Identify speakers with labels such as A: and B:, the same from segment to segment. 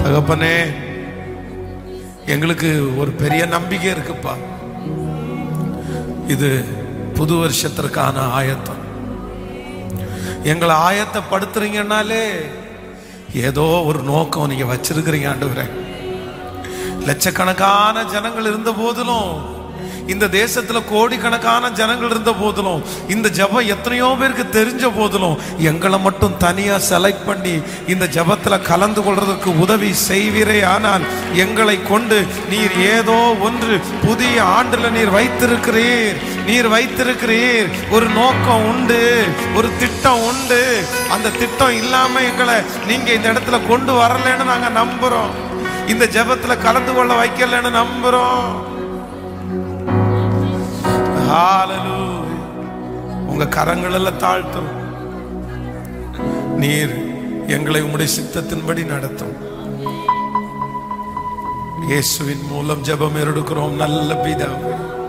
A: தகப்பனே எங்களுக்கு ஒரு பெரிய நம்பிக்கை இருக்குப்பா இது புது வருஷத்திற்கான ஆயத்தம் எங்களை ஆயத்தப்படுத்துறீங்கன்னாலே ஏதோ ஒரு நோக்கம் நீங்க வச்சிருக்கிறீங்க ஆண்டவரே லட்சக்கணக்கான ஜனங்கள் இருந்த போதிலும் இந்த தேசத்துல கோடிக்கணக்கான ஜனங்கள் இருந்த போதிலும் இந்த ஜெபம் எத்தனையோ பேருக்கு தெரிஞ்ச போதிலும் எங்களை மட்டும் தனியா செலக்ட் பண்ணி இந்த ஜெபத்துல கலந்து கொள்றதுக்கு உதவி செய்வீரே ஆனால் எங்களை கொண்டு நீர் ஏதோ ஒன்று புதிய ஆண்டுல நீர் வைத்திருக்கிறீர் நீர் வைத்திருக்கிறீர் ஒரு நோக்கம் உண்டு ஒரு திட்டம் உண்டு அந்த திட்டம் இல்லாம எங்களை நீங்க இந்த இடத்துல கொண்டு வரலன்னு நாங்க நம்புறோம் இந்த ஜெபத்துல கலந்து கொள்ள வைக்கலன்னு நம்புறோம் Hallelujah. உங்க கரங்கள் எல்லாம் தாழ்த்தும் நீர் எங்களை உம்முடைய சித்தத்தின்படி நடத்தும் இயேசுவின் மூலம் ஜெபம் எடுக்கிறோம் நல்ல பிதாவே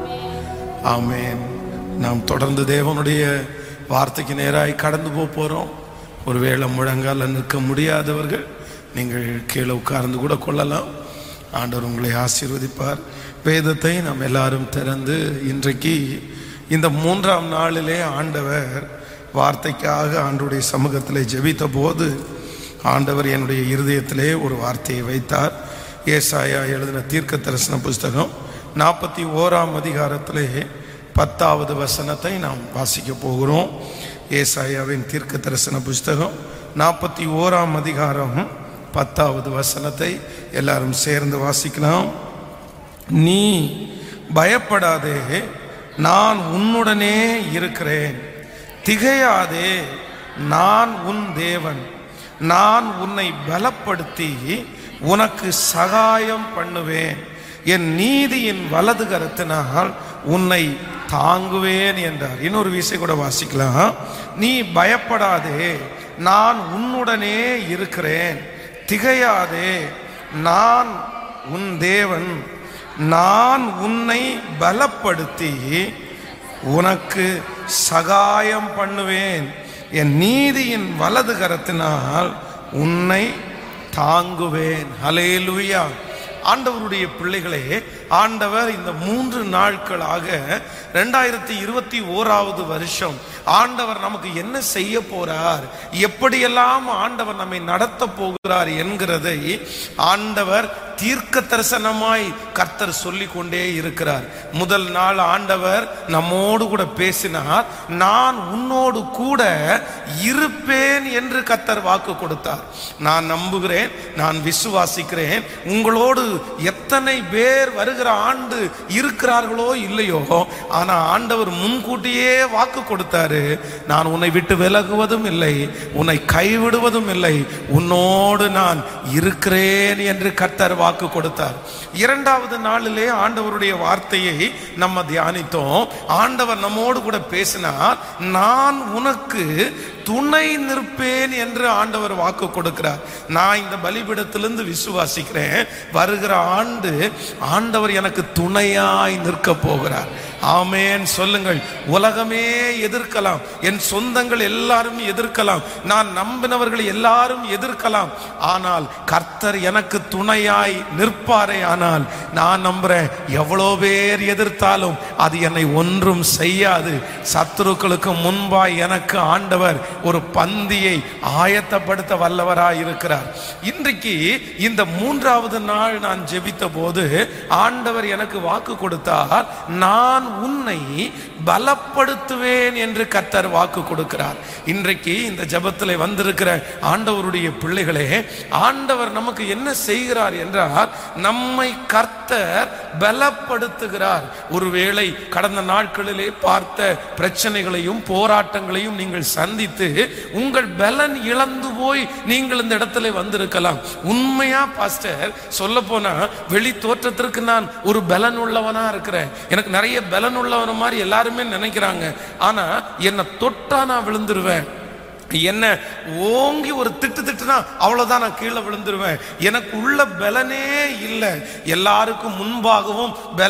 A: ஆமென் நாம் தொடர்ந்து தேவனுடைய வார்த்தைக்கு நேராய் கடந்து போக போறோம் ஒருவேளை முழங்கால நிற்க முடியாதவர்கள் நீங்கள் கீழே உட்கார்ந்து கூட கொள்ளலாம் ஆண்டவர் உங்களை ஆசீர்வதிப்பார் வேதத்தை நாம் எல்லாரும் திறந்து இன்றைக்கு இந்த மூன்றாம் நாளிலே ஆண்டவர் வார்த்தைக்காக ஆண்டுடைய சமூகத்திலே ஜெபித்த போது ஆண்டவர் என்னுடைய இருதயத்திலே ஒரு வார்த்தையை வைத்தார் ஏசாயா எழுதின தீர்க்க தரிசன புஸ்தகம் நாற்பத்தி ஓராம் அதிகாரத்திலே பத்தாவது வசனத்தை நாம் வாசிக்க போகிறோம் ஏசாயாவின் தீர்க்க தரிசன புஸ்தகம் நாற்பத்தி ஓராம் அதிகாரம் பத்தாவது வசனத்தை எல்லாரும் சேர்ந்து வாசிக்கலாம் நீ பயப்படாதே நான் உன்னுடனே இருக்கிறேன் திகையாதே நான் உன் தேவன் நான் உன்னை பலப்படுத்தி உனக்கு சகாயம் பண்ணுவேன் என் நீதியின் வலது கரத்தினால் உன்னை தாங்குவேன் என்றார் இன்னொரு விஷயம் கூட வாசிக்கலாம் நீ பயப்படாதே நான் உன்னுடனே இருக்கிறேன் திகையாதே நான் உன் தேவன் நான் உன்னை பலப்படுத்தி உனக்கு சகாயம் பண்ணுவேன் என் நீதியின் வலது கரத்தினால் உன்னை தாங்குவேன் ஹலேலுயா ஆண்டவருடைய பிள்ளைகளே ஆண்டவர் இந்த மூன்று நாட்களாக ரெண்டாயிரத்தி இருபத்தி ஓராவது வருஷம் ஆண்டவர் நமக்கு என்ன செய்ய போறார் எப்படியெல்லாம் ஆண்டவர் நம்மை நடத்த போகிறார் என்கிறதை ஆண்டவர் தீர்க்க தரிசனமாய் கர்த்தர் சொல்லி கொண்டே இருக்கிறார் முதல் நாள் ஆண்டவர் நம்மோடு கூட பேசினார் நான் உன்னோடு கூட இருப்பேன் என்று கர்த்தர் வாக்கு கொடுத்தார் நான் நம்புகிறேன் நான் விசுவாசிக்கிறேன் உங்களோடு எத்தனை பேர் வருகிற ஆண்டு இருக்கிறார்களோ இல்லையோ ஆனா ஆண்டவர் முன்கூட்டியே வாக்கு கொடுத்தாரு நான் உன்னை விட்டு விலகுவதும் இல்லை உன்னை கைவிடுவதும் இல்லை உன்னோடு நான் இருக்கிறேன் என்று கர்த்தர் வாக்கு கொடுத்தார் இரண்டாவது நாளிலே ஆண்டவருடைய வார்த்தையை நம்ம தியானித்தோம் ஆண்டவர் நம்மோடு கூட பேசினார் நான் உனக்கு துணை நிற்பேன் என்று ஆண்டவர் வாக்கு கொடுக்கிறார் நான் இந்த பலிபீடத்திலிருந்து விசுவாசிக்கிறேன் வருகிற ஆண்டு ஆண்டவர் எனக்கு துணையாய் நிற்க போகிறார் ஆமேன் சொல்லுங்கள் உலகமே எதிர்க்கலாம் என் சொந்தங்கள் எல்லாரும் எதிர்க்கலாம் நான் நம்பினவர்கள் எல்லாரும் எதிர்க்கலாம் ஆனால் கர்த்தர் எனக்கு துணையாய் நிற்பாரே ஆனால் நான் நம்புறேன் எவ்வளோ பேர் எதிர்த்தாலும் அது என்னை ஒன்றும் செய்யாது சத்துருக்களுக்கு முன்பாய் எனக்கு ஆண்டவர் ஒரு பந்தியை ஆயத்தப்படுத்த வல்லவராய் இருக்கிறார் இன்றைக்கு இந்த மூன்றாவது நாள் நான் ஜெபித்த போது ஆண்டவர் எனக்கு வாக்கு கொடுத்தார் நான் உன்னை பலப்படுத்துவேன் என்று கத்தர் வாக்கு கொடுக்கிறார் இன்றைக்கு இந்த ஜபத்தில் வந்திருக்கிற ஆண்டவருடைய பிள்ளைகளே ஆண்டவர் நமக்கு என்ன செய்கிறார் என்றால் நம்மை கர்த்தர் பலப்படுத்துகிறார் ஒருவேளை கடந்த நாட்களிலே பார்த்த பிரச்சனைகளையும் போராட்டங்களையும் நீங்கள் சந்தித்து உங்கள் பலன் இழந்து போய் நீங்கள் இந்த இடத்துல வந்திருக்கலாம் உண்மையா பாஸ்டர் சொல்ல போனா வெளி தோற்றத்திற்கு நான் ஒரு பலன் உள்ளவனா இருக்கிறேன் எனக்கு நிறைய பலன் உள்ளவன மாதிரி எல்லாருமே நினைக்கிறாங்க ஆனா என்னை தொட்டா நான் விழுந்துருவேன் என்ன ஓங்கி ஒரு திட்டு திட்டுனா அவ்வளவுதான் நான் கீழே விழுந்துருவேன் எனக்கு உள்ள பலனே இல்லை எல்லாருக்கும் முன்பாகவும் பல